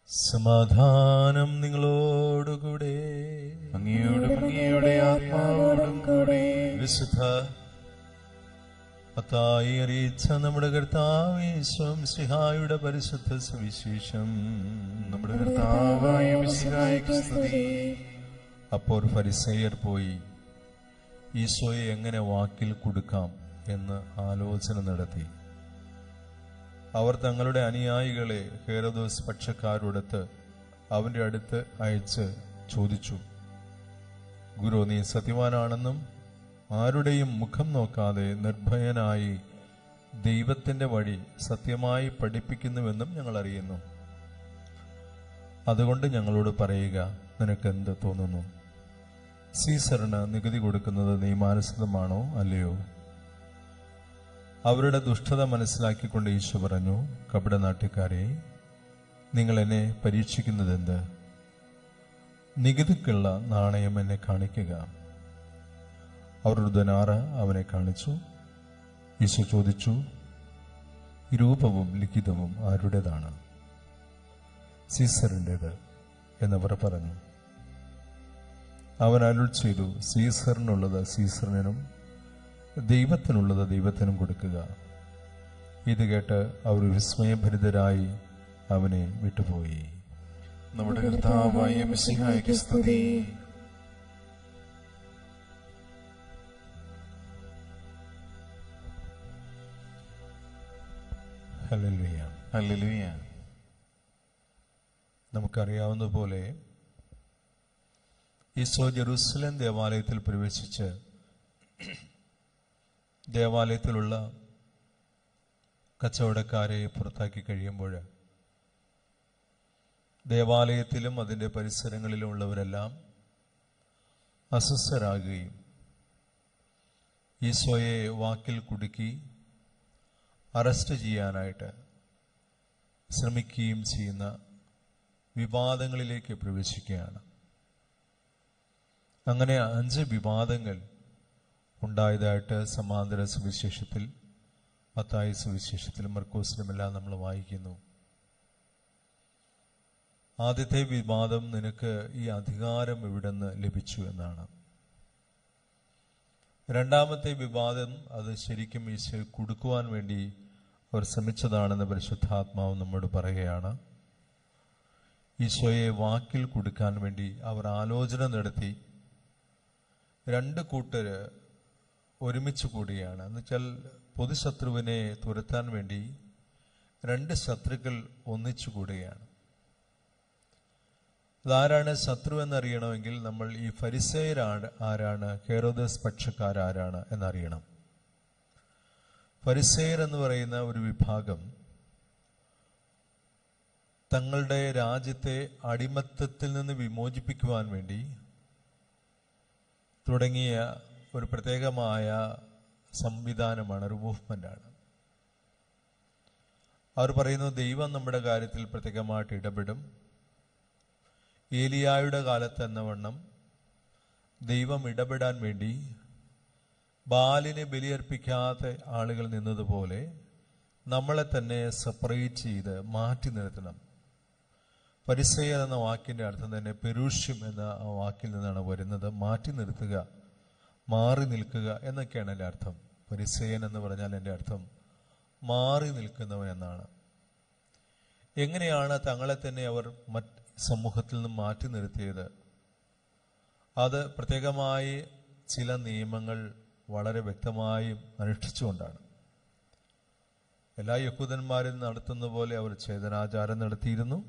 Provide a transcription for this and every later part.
സമാധാനം നിങ്ങളോടുകൂടെ അങ്ങയോടും അങ്ങയുടെ ആത്മാവോടും കൂടെ വിശുദ്ധ അത്തായി അറിയിച്ച നമ്മുടെ കർത്താവേശ്വം സിഹായുടെ പരിശുദ്ധ സുവിശേഷം നമ്മുടെ കർത്താവായ മിശിഹായ്ക്ക് സ്തുതി അപ്പോൾ ഫരിസേയർ പോയി ഈശോയെ എങ്ങനെ വാക്കിൽ കൊടുക്കാം എന്ന് ആലോചന നടത്തി അവർ തങ്ങളുടെ അനുയായികളെ ഹേറോദോസ് പക്ഷക്കാരോടത്ത് അവന്റെ അടുത്ത് അയച്ച് ചോദിച്ചു ഗുരു നീ സത്യവാനാണെന്നും ആരുടെയും മുഖം നോക്കാതെ നിർഭയനായി ദൈവത്തിന്റെ വഴി സത്യമായി പഠിപ്പിക്കുന്നുവെന്നും ഞങ്ങൾ അറിയുന്നു അതുകൊണ്ട് ഞങ്ങളോട് പറയുക നിനക്ക് എന്ത് തോന്നുന്നു സീസറിന് നികുതി കൊടുക്കുന്നത് നിയമാനുസൃതമാണോ അല്ലയോ അവരുടെ ദുഷ്ടത മനസ്സിലാക്കിക്കൊണ്ട് ഈശോ പറഞ്ഞു കപട നാട്ടുകാരെ നിങ്ങൾ എന്നെ പരീക്ഷിക്കുന്നതെന്ത് നികുതിക്കുള്ള നാണയം എന്നെ കാണിക്കുക അവർ ഒരു ധനാറ അവനെ കാണിച്ചു ഈശോ ചോദിച്ചു ഈ രൂപവും ലിഖിതവും ആരുടേതാണ് സീസറിൻ്റെത് എന്നവർ പറഞ്ഞു അവൻ അരുൾ ചെയ്തു സീസറിനുള്ളത് സീസറിനും ദൈവത്തിനുള്ളത് ദൈവത്തിനും കൊടുക്കുക ഇത് കേട്ട് അവർ വിസ്മയഭരിതരായി അവനെ വിട്ടുപോയി നമ്മുടെ കർത്താവായ മിശിഹായ്ക്ക് സ്തുതി ഹല്ലേലൂയ ഹല്ലേലൂയ നമുക്കറിയാവുന്ന പോലെ ഈശോ ജെറൂസലേം ദേവാലയത്തിൽ പ്രവേശിച്ച് ദേവാലയത്തിലുള്ള കച്ചവടക്കാരെ പുറത്താക്കി കഴിയുമ്പോൾ ദേവാലയത്തിലും അതിൻ്റെ പരിസരങ്ങളിലും ഉള്ളവരെല്ലാം അസ്വസ്ഥരാകുകയും ഈശോയെ വാക്കിൽ കുടുക്കി അറസ്റ്റ് ചെയ്യാനായിട്ട് ശ്രമിക്കുകയും ചെയ്യുന്ന വിവാദങ്ങളിലേക്ക് പ്രവേശിക്കുകയാണ് അങ്ങനെ അഞ്ച് വിവാദങ്ങൾ ഉണ്ടായതായിട്ട് സമാന്തര സുവിശേഷത്തിൽ മത്തായി സുവിശേഷത്തിലും മർക്കോസിലുമെല്ലാം നമ്മൾ വായിക്കുന്നു ആദ്യത്തെ വിവാദം നിനക്ക് ഈ അധികാരം എവിടുന്ന് ലഭിച്ചു എന്നാണ് രണ്ടാമത്തെ വിവാദം അത് ശരിക്കും ഈശോ കൊടുക്കുവാൻ വേണ്ടി അവർ ശ്രമിച്ചതാണെന്ന് പരിശുദ്ധാത്മാവ് നമ്മോട് പറയുകയാണ് ഈശോയെ വാക്കിൽ കൊടുക്കാൻ വേണ്ടി അവർ ആലോചന നടത്തി രണ്ട് കൂട്ടര് ഒരുമിച്ച് കൂടുകയാണ് എന്നുവെച്ചാൽ പൊതുശത്രുവിനെ തുരത്താൻ വേണ്ടി രണ്ട് ശത്രുക്കൾ ഒന്നിച്ചു കൂടുകയാണ് അതാരാണ് ശത്രു എന്നറിയണമെങ്കിൽ നമ്മൾ ഈ ഫരിസേയരാണ് ആരാണ് ഹെറോദസ് പക്ഷക്കാരാരാണ് എന്നറിയണം ഫരിസേയർ എന്ന് പറയുന്ന ഒരു വിഭാഗം തങ്ങളുടെ രാജ്യത്തെ അടിമത്തത്തിൽ നിന്ന് വിമോചിപ്പിക്കുവാൻ വേണ്ടി തുടങ്ങിയ ഒരു പ്രത്യേകമായ സംവിധാനമാണ് ഒരു മൂവ്മെൻ്റാണ് അവർ പറയുന്നു ദൈവം നമ്മുടെ കാര്യത്തിൽ പ്രത്യേകമായിട്ട് ഇടപെടും ഏലിയായുടെ കാലത്ത് എന്ന വണ്ണം ദൈവം ഇടപെടാൻ വേണ്ടി ബാലിനെ ബലിയർപ്പിക്കാത്ത ആളുകൾ നിന്നതുപോലെ നമ്മളെ തന്നെ സെപ്പറേറ്റ് ചെയ്ത് മാറ്റി നിർത്തണം പരിസയർ എന്ന വാക്കിന്റെ അർത്ഥം തന്നെ പെരുഷ്യം എന്ന ആ വാക്കിൽ നിന്നാണ് വരുന്നത് മാറ്റി നിർത്തുക മാറി നിൽക്കുക എന്നൊക്കെയാണ് എൻ്റെ അർത്ഥം പരിസയൻ എന്ന് പറഞ്ഞാൽ എൻ്റെ അർത്ഥം മാറി നിൽക്കുന്നവൻ എന്നാണ് എങ്ങനെയാണ് തങ്ങളെ തന്നെ അവർ മറ്റ് സമൂഹത്തിൽ നിന്ന് മാറ്റി നിർത്തിയത് അത് പ്രത്യേകമായി ചില നിയമങ്ങൾ വളരെ വ്യക്തമായും അനുഷ്ഠിച്ചുകൊണ്ടാണ് എല്ലാ യഹൂദന്മാരും നടത്തുന്ന പോലെ അവർ ചേതനാചാരം നടത്തിയിരുന്നു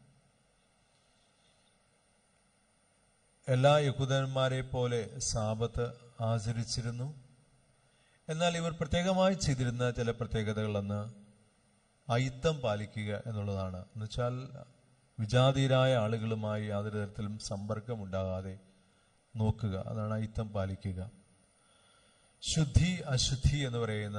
എല്ലാ യഹൂദന്മാരെ പോലെ സാപത്ത് ആചരിച്ചിരുന്നു എന്നാൽ ഇവർ പ്രത്യേകമായി ചെയ്തിരുന്ന ചില പ്രത്യേകതകളെന്ന് അയിത്തം പാലിക്കുക എന്നുള്ളതാണ് എന്നുവെച്ചാൽ വിജാതീയരായ ആളുകളുമായി യാതൊരു തരത്തിലും സമ്പർക്കം ഉണ്ടാകാതെ നോക്കുക അതാണ് അയിത്തം പാലിക്കുക ശുദ്ധി അശുദ്ധി എന്ന് പറയുന്ന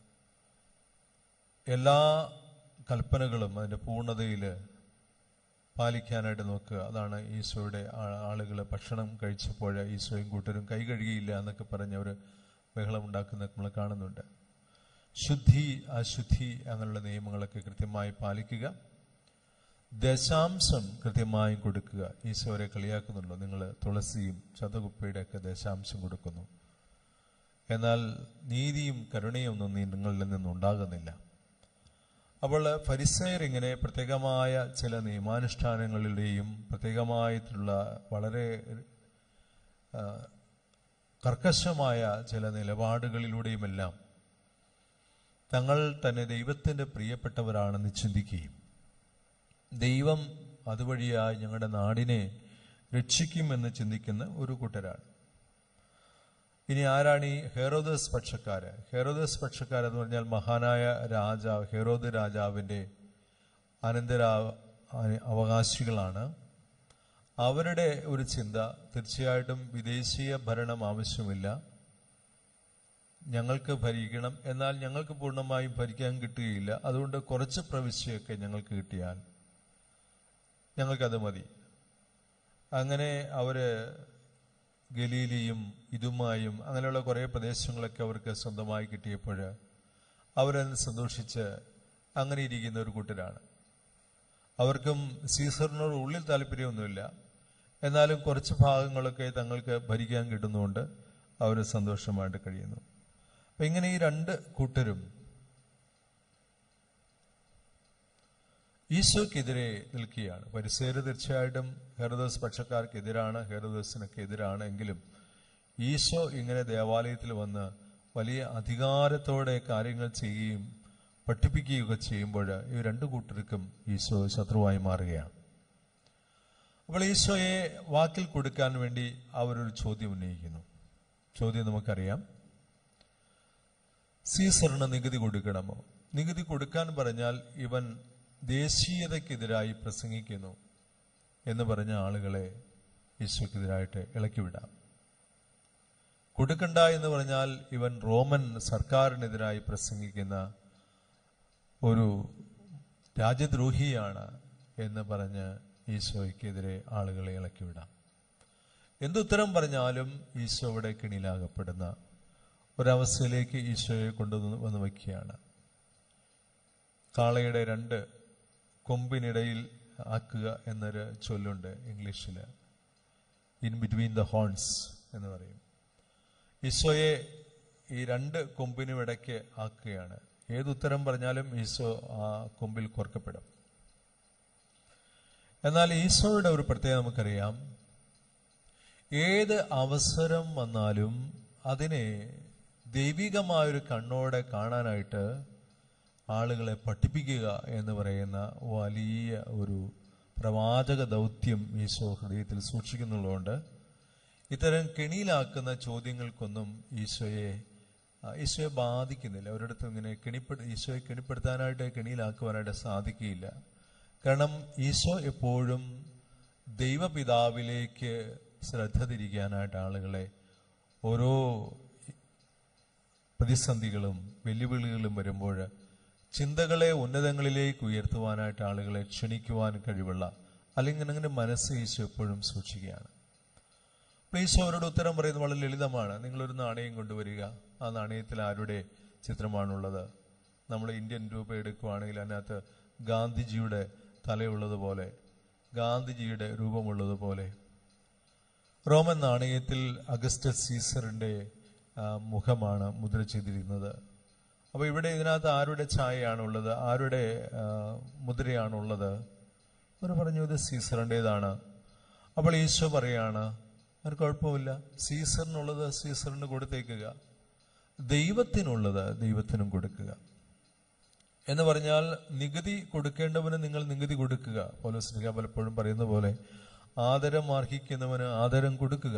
എല്ലാ കൽപ്പനകളും അതിൻ്റെ പൂർണ്ണതയിൽ പാലിക്കാനായിട്ട് നോക്കുക അതാണ് ഈശോയുടെ ആളുകൾ ഭക്ഷണം കഴിച്ചപ്പോൾ ഈശോയും കൂട്ടരും കൈ കഴുകിയില്ല എന്നൊക്കെ പറഞ്ഞ് അവർ ബഹളം ഉണ്ടാക്കുന്ന നമ്മൾ കാണുന്നുണ്ട് ശുദ്ധി അശുദ്ധി അങ്ങനെയുള്ള നിയമങ്ങളൊക്കെ കൃത്യമായി പാലിക്കുക ദശാംശം കൃത്യമായും കൊടുക്കുക ഈശോരെ കളിയാക്കുന്നുണ്ടോ നിങ്ങൾ തുളസിയും ശതകുപ്പയുടെ ഒക്കെ ദശാംശം കൊടുക്കുന്നു എന്നാൽ നീതിയും കരുണയും ഒന്നും നീ നിങ്ങളിൽ നിന്നുണ്ടാകുന്നില്ല അപ്പോൾ ഫരിസയർ ഇങ്ങനെ പ്രത്യേകമായ ചില നിയമാനുഷ്ഠാനങ്ങളിലൂടെയും പ്രത്യേകമായിട്ടുള്ള വളരെ ആ, കർക്കശമായ ചില നിലപാടുകളിലൂടെയുമെല്ലാം തങ്ങൾ തന്നെ ദൈവത്തിന്റെ പ്രിയപ്പെട്ടവരാണെന്ന് ചിന്തിക്കുകയും ദൈവം അതുവഴിയായി ഞങ്ങളുടെ നാടിനെ രക്ഷിക്കുമെന്ന് ചിന്തിക്കുന്ന ഒരു കൂട്ടരാണ് ഇനി ആരാണ് ഈ ഹെറോദസ് പക്ഷക്കാര് ഹെറോദസ് പക്ഷക്കാരെന്ന് പറഞ്ഞാൽ മഹാനായ രാജാവ് ഹെറോദ് രാജാവിന്റെ അനന്തര അവകാശികളാണ് അവരുടെ ഒരു ചിന്ത തീർച്ചയായിട്ടും വിദേശീയ ഭരണം ആവശ്യമില്ല ഞങ്ങൾക്ക് ഭരിക്കണം എന്നാൽ ഞങ്ങൾക്ക് പൂർണ്ണമായും ഭരിക്കാൻ കിട്ടുകയില്ല അതുകൊണ്ട് കുറച്ച് പ്രവിശ്യയൊക്കെ ഞങ്ങൾക്ക് കിട്ടിയാൽ ഞങ്ങൾക്കത് മതി അങ്ങനെ അവര് ഗലീലിയും ഇതുമായും അങ്ങനെയുള്ള കുറേ പ്രദേശങ്ങളൊക്കെ അവർക്ക് സ്വന്തമായി കിട്ടിയപ്പോൾ അവരതിന് സന്തോഷിച്ച് അങ്ങനെ ഇരിക്കുന്ന ഒരു കൂട്ടരാണ് അവർക്കും സീസറിനോട് ഉള്ളിൽ താല്പര്യമൊന്നുമില്ല എന്നാലും കുറച്ച് ഭാഗങ്ങളൊക്കെ തങ്ങൾക്ക് ഭരിക്കാൻ കിട്ടുന്നതുകൊണ്ട് അവർ സന്തോഷമായിട്ട് കഴിയുന്നു അപ്പൊ ഇങ്ങനെ ഈ രണ്ട് കൂട്ടരും ഈശോക്കെതിരെ നിൽക്കുകയാണ് പരിസേര് തീർച്ചയായിട്ടും ഹെറോദോസ് പക്ഷക്കാർക്കെതിരാണ് ഹെറോദോസിനൊക്കെ എതിരാണ് എങ്കിലും ഈശോ ഇങ്ങനെ ദേവാലയത്തിൽ വന്ന് വലിയ അധികാരത്തോടെ കാര്യങ്ങൾ ചെയ്യുകയും പഠിപ്പിക്കുകയൊക്കെ ചെയ്യുമ്പോൾ ഈ രണ്ടു കൂട്ടർക്കും ഈശോ ശത്രുവായി മാറുകയാണ് അപ്പോൾ ഈശോയെ വാക്കിൽ കൊടുക്കാൻ വേണ്ടി അവരൊരു ചോദ്യം ഉന്നയിക്കുന്നു ചോദ്യം നമുക്കറിയാം സീസറിന് നികുതി കൊടുക്കണമോ നികുതി കൊടുക്കാൻ പറഞ്ഞാൽ ഇവൻ ദേശീയതയ്ക്കെതിരായി പ്രസംഗിക്കുന്നു എന്ന് പറഞ്ഞ ആളുകളെ ഈശോക്കെതിരായിട്ട് ഇളക്കിവിടാം കൊടുക്കണ്ട എന്ന് പറഞ്ഞാൽ ഇവൻ റോമൻ സർക്കാരിനെതിരായി പ്രസംഗിക്കുന്ന ഒരു രാജ്യദ്രോഹിയാണ് എന്ന് പറഞ്ഞ് ഈശോയ്ക്കെതിരെ ആളുകളെ ഇളക്കിവിടാം എന്തുത്തരം പറഞ്ഞാലും ഈശോ ഇവിടെ കിണിയിലാകപ്പെടുന്ന ഒരവസ്ഥയിലേക്ക് ഈശോയെ കൊണ്ടുവന്ന് വന്ന് വയ്ക്കുകയാണ് കാളയുടെ രണ്ട് കൊമ്പിനിടയിൽ ആക്കുക എന്നൊരു ചൊല്ലുണ്ട് ഇംഗ്ലീഷിൽ ഇൻ ബിറ്റ്വീൻ ദ ഹോൺസ് എന്ന് പറയും ഈശോയെ ഈ രണ്ട് കൊമ്പിനും ഇടയ്ക്ക് ആക്കുകയാണ് ഏതുത്തരം പറഞ്ഞാലും ഈശോ ആ കൊമ്പിൽ കോർക്കപ്പെടും എന്നാൽ ഈശോയുടെ ഒരു പ്രത്യേകത നമുക്കറിയാം ഏത് അവസരം വന്നാലും അതിനെ ദൈവികമായൊരു കണ്ണോടെ കാണാനായിട്ട് ആളുകളെ പഠിപ്പിക്കുക എന്ന് പറയുന്ന വലിയ ഒരു പ്രവാചക ദൗത്യം ഈശോ ഹൃദയത്തിൽ സൂക്ഷിക്കുന്നുള്ളതുകൊണ്ട് ഇത്തരം കെണിയിലാക്കുന്ന ചോദ്യങ്ങൾക്കൊന്നും ഈശോയെ ആ, ഈശോയെ ബാധിക്കുന്നില്ല ഒരിടത്തും ഇങ്ങനെ കെണിപ്പെടു ഈശോയെ കെണിപ്പെടുത്താനായിട്ട് കെണിയിലാക്കുവാനായിട്ട് സാധിക്കുകയില്ല കാരണം ഈശോ എപ്പോഴും ദൈവപിതാവിലേക്ക് ശ്രദ്ധ തിരിക്കാനായിട്ട് ആളുകളെ ഓരോ പ്രതിസന്ധികളും വെല്ലുവിളികളും വരുമ്പോൾ ചിന്തകളെ ഉന്നതങ്ങളിലേക്ക് ഉയർത്തുവാനായിട്ട് ആളുകളെ ക്ഷണിക്കുവാൻ കഴിവുള്ള അല്ലെങ്കിൽ അങ്ങനെ മനസ്സ് ഈശോ എപ്പോഴും സൂക്ഷിക്കുകയാണ് അപ്പോൾ ഈശോ അവരോട് ഉത്തരം പറയുന്നത് വളരെ ലളിതമാണ് നിങ്ങളൊരു നാണയം കൊണ്ടുവരിക ആ നാണയത്തിൽ ആരുടെ ചിത്രമാണുള്ളത് നമ്മൾ ഇന്ത്യൻ രൂപ എടുക്കുകയാണെങ്കിൽ അതിനകത്ത് ഗാന്ധിജിയുടെ തലയുള്ളതുപോലെ ഗാന്ധിജിയുടെ രൂപമുള്ളതുപോലെ റോമൻ നാണയത്തിൽ അഗസ്റ്റസ് സീസറിന്റെ ആ, മുഖമാണ് മുദ്ര ചെയ്തിരിക്കുന്നത് അപ്പോൾ ഇവിടെ ഇതിനകത്ത് ആരുടെ ഛായയാണുള്ളത് ആരുടെ ആ, മുദ്രയാണുള്ളത് അവർ പറഞ്ഞു ഇത് സീസറിൻ്റെതാണ് അപ്പോൾ ഈശോ പറയാണ് ഒരു കുഴപ്പമില്ല സീസറിനുള്ളത് സീസറിന് കൊടുത്തേക്കുക ദൈവത്തിനുള്ളത് ദൈവത്തിനും കൊടുക്കുക എന്ന് പറഞ്ഞാൽ നികുതി കൊടുക്കേണ്ടവന് നിങ്ങൾ നികുതി കൊടുക്കുക പോലീസ് പലപ്പോഴും പറയുന്ന പോലെ ആദരം അർഹിക്കുന്നവന് ആദരം കൊടുക്കുക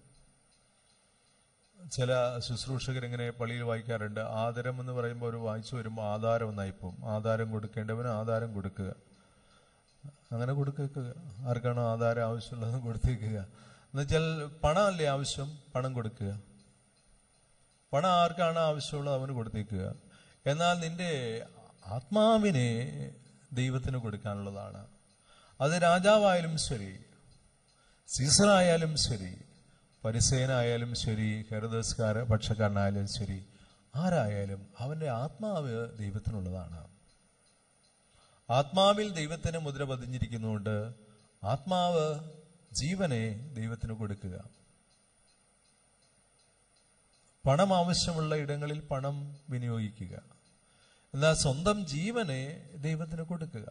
ചില ശുശ്രൂഷകർ ഇങ്ങനെ പള്ളിയിൽ വായിക്കാറുണ്ട് ആദരം എന്ന് പറയുമ്പോൾ ഒരു വായിച്ചു വരുമ്പോൾ ആധാരം എന്നായിപ്പോവും ആധാരം കൊടുക്കേണ്ടവന് ആധാരം കൊടുക്കുക അങ്ങനെ കൊടുക്കുക ആർക്കാണോ ആധാരം ആവശ്യമുള്ളത് കൊടുത്തേക്കുക എന്നുവെച്ചാൽ പണമല്ലേ ആവശ്യം പണം കൊടുക്കുക പണം ആർക്കാണ് ആവശ്യമുള്ളത് അവന് കൊടുത്തേക്കുക എന്നാൽ നിന്റെ ആത്മാവിനെ ദൈവത്തിന് കൊടുക്കാനുള്ളതാണ് അത് രാജാവായാലും ശരി സീസറായാലും ശരി പരിസേനായാലും ശരി ഹെറുദസ്കാര പക്ഷക്കാരനായാലും ശരി ആരായാലും അവന്റെ ആത്മാവ് ദൈവത്തിനുള്ളതാണ് ആത്മാവിൽ ദൈവത്തിന് മുദ്ര പതിഞ്ഞിരിക്കുന്നുകൊണ്ട് ആത്മാവ് ജീവനെ ദൈവത്തിന് കൊടുക്കുക പണം ആവശ്യമുള്ള ഇടങ്ങളിൽ പണം വിനിയോഗിക്കുക എന്നാൽ സ്വന്തം ജീവനെ ദൈവത്തിന് കൊടുക്കുക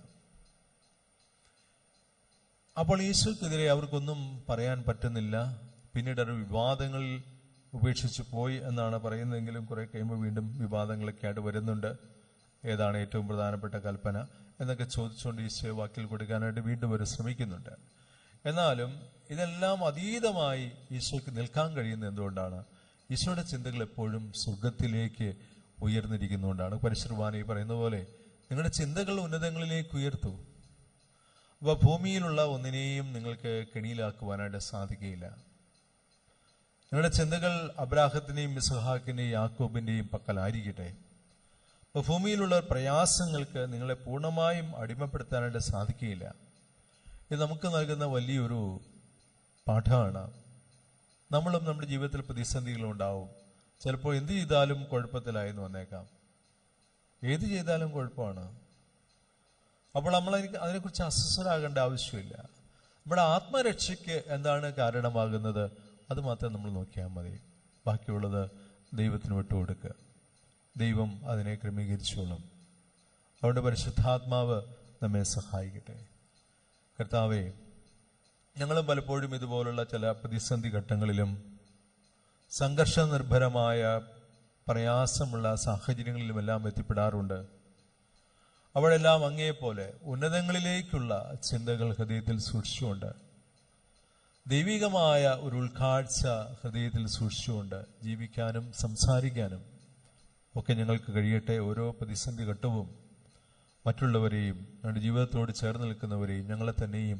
അപ്പോൾ ഈശോക്കെതിരെ അവർക്കൊന്നും പറയാൻ പറ്റുന്നില്ല പിന്നീട് അവർ വിവാദങ്ങളിൽ ഉപേക്ഷിച്ച് പോയി എന്നാണ് പറയുന്നതെങ്കിലും കുറെ കഴിയുമ്പോൾ വീണ്ടും വിവാദങ്ങളൊക്കെ ആയിട്ട് വരുന്നുണ്ട് ഏതാണ് ഏറ്റവും പ്രധാനപ്പെട്ട കൽപ്പന എന്നൊക്കെ ചോദിച്ചുകൊണ്ട് ഈശോയെ വാക്കിൽ കൊടുക്കാനായിട്ട് വീണ്ടും അവർ ശ്രമിക്കുന്നുണ്ട് എന്നാലും ഇതെല്ലാം അതീതമായി ഈശോയ്ക്ക് നിൽക്കാൻ കഴിയുന്നത് എന്തുകൊണ്ടാണ് ഈശോയുടെ ചിന്തകൾ എപ്പോഴും സ്വർഗത്തിലേക്ക് ഉയർന്നിരിക്കുന്നതുകൊണ്ടാണ് പരിശുർബാന ഈ പറയുന്ന പോലെ നിങ്ങളുടെ ചിന്തകൾ ഉന്നതങ്ങളിലേക്ക് ഉയർത്തൂ അപ്പൊ ഭൂമിയിലുള്ള ഒന്നിനെയും നിങ്ങൾക്ക് കെണിയിലാക്കുവാനായിട്ട് സാധിക്കുകയില്ല നിങ്ങളുടെ ചിന്തകൾ അബ്രാഹത്തിന്റെയും ഇസഹാക്കിന്റെയും യാക്കോബിന്റെയും പക്കലായിരിക്കട്ടെ അപ്പൊ ഭൂമിയിലുള്ള പ്രയാസങ്ങൾക്ക് നിങ്ങളെ പൂർണ്ണമായും അടിമപ്പെടുത്താനായിട്ട് സാധിക്കുകയില്ല ഇത് നമുക്ക് നൽകുന്ന വലിയൊരു പാഠമാണ് നമ്മളും നമ്മുടെ ജീവിതത്തിൽ പ്രതിസന്ധികളുണ്ടാവും ചിലപ്പോൾ എന്ത് ചെയ്താലും കുഴപ്പത്തിലായെന്ന് വന്നേക്കാം ഏത് ചെയ്താലും കുഴപ്പമാണ് അപ്പോൾ നമ്മൾ അതിനെ- അതിനെക്കുറിച്ച് അസ്വസ്ഥരാകേണ്ട ആവശ്യമില്ല നമ്മുടെ ആത്മരക്ഷയ്ക്ക് എന്താണ് കാരണമാകുന്നത് അത് മാത്രം നമ്മൾ നോക്കിയാൽ മതി ബാക്കിയുള്ളത് ദൈവത്തിന് വിട്ടുകൊടുക്കുക ദൈവം അതിനെ ക്രമീകരിച്ചോളും അവരുടെ പരിശുദ്ധാത്മാവ് നമ്മെ സഹായിക്കട്ടെ കർത്താവേ ഞങ്ങളും പലപ്പോഴും ഇതുപോലുള്ള ചില പ്രതിസന്ധി ഘട്ടങ്ങളിലും സംഘർഷ നിർഭരമായ പ്രയാസമുള്ള സാഹചര്യങ്ങളിലുമെല്ലാം എത്തിപ്പെടാറുണ്ട് അവിടെല്ലാം അങ്ങേപോലെ ഉന്നതങ്ങളിലേക്കുള്ള ചിന്തകൾ ഹൃദയത്തിൽ സൂക്ഷിച്ചുകൊണ്ട് ദൈവികമായ ഒരു ഉൾക്കാഴ്ച ഹൃദയത്തിൽ സൂക്ഷിച്ചുകൊണ്ട് ജീവിക്കാനും സംസാരിക്കാനും ഒക്കെ ഞങ്ങൾക്ക് കഴിയട്ടെ ഓരോ പ്രതിസന്ധി ഘട്ടവും മറ്റുള്ളവരെയും ഞങ്ങളുടെ ജീവിതത്തോട് ചേർന്ന് നിൽക്കുന്നവരെയും ഞങ്ങളെ തന്നെയും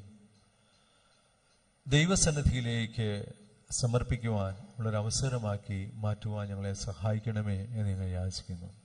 ദൈവസന്നിധിയിലേക്ക് സമർപ്പിക്കുവാൻ ഉള്ളൊരു അവസരമാക്കി മാറ്റുവാൻ ഞങ്ങളെ സഹായിക്കണമേ എന്ന് ഞങ്ങൾ യാചിക്കുന്നു